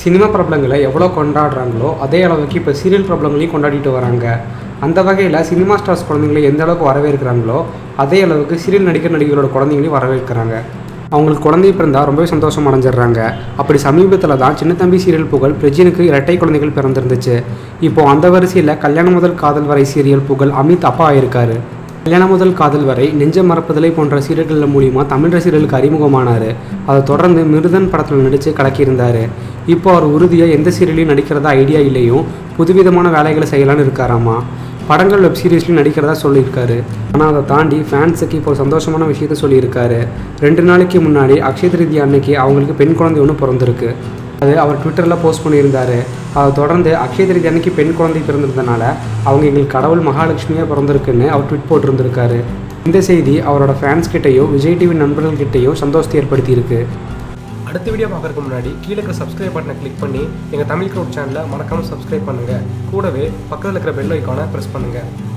cinema பிரபலங்களை எவ்வளோ கொண்டாடுறாங்களோ அதே அளவுக்கு இப்போ சீரியல் பிரபலங்களையும் கொண்டாடிட்டு வராங்க அந்த வகையில் சினிமா ஸ்டார்ஸ் குழந்தைங்களை எந்த அளவுக்கு வரவேற்கிறாங்களோ அதே அளவுக்கு சீரியல் நடிகர் நடிகர்களோட குழந்தைங்களையும் வரவேற்கிறாங்க அவங்களுக்கு குழந்தை பிறந்தா ரொம்பவே சந்தோஷம் அடைஞ்சிடுறாங்க அப்படி சமீபத்தில் தான் சின்ன தம்பி சீரியல் புகழ் பிரஜினுக்கு இரட்டை குழந்தைகள் பிறந்திருந்துச்சு இப்போ அந்த வரிசையில் கல்யாணம் முதல் காதல் வரை சீரியல் புகழ் அமித் அப்பா ஆயிருக்காரு கல்யாணம் முதல் காதல் வரை நெஞ்ச மறப்பதிலை போன்ற சீரியல்கள் மூலிமா தமிழ் ரசிகர்களுக்கு அறிமுகமானார் அதை தொடர்ந்து மிருதன் படத்தில் நடித்து கலக்கியிருந்தார் இப்போ அவர் உறுதியாக எந்த சீரியலையும் நடிக்கிறதா ஐடியா இல்லையும் புதுவிதமான வேலைகளை செய்யலான்னு இருக்காராமா படங்கள் வெப் சீரிஸ்லையும் நடிக்கிறதா சொல்லியிருக்காரு ஆனால் அதை தாண்டி ஃபேன்ஸுக்கு இப்போ ஒரு சந்தோஷமான விஷயத்த சொல்லியிருக்காரு ரெண்டு நாளைக்கு முன்னாடி அக்ஷய திருதி அன்னைக்கு அவங்களுக்கு பெண் குழந்தை ஒன்று பிறந்திருக்கு அது அவர் ட்விட்டரில் போஸ்ட் பண்ணியிருந்தாரு அதை தொடர்ந்து அக்ஷய திருதி அன்னைக்கு பெண் குழந்தை பிறந்திருந்தனால அவங்க எங்களுக்கு கடவுள் மகாலட்சுமியாக பிறந்திருக்குன்னு அவர் ட்விட் போட்டிருந்திருக்காரு இந்த செய்தி அவரோட ஃபேன்ஸ் கிட்டேயோ விஜய் டிவி நண்பர்கள்கிட்டயோ சந்தோஷத்தை ஏற்படுத்தியிருக்கு அடுத்த வீடியோ பார்க்கறதுக்கு முன்னாடி கீழே இருக்கிற சப்ஸ்கிரைப் பட்டனை கிளிக் பண்ணி எங்கள் தமிழ் க்ரௌட் சேனலை மறக்காமல் சப்ஸ்கிரைப் பண்ணுங்கள் கூடவே பக்கத்தில் இருக்கிற பெல் ஐக்கானை ப்ரெஸ் பண்ணுங்கள்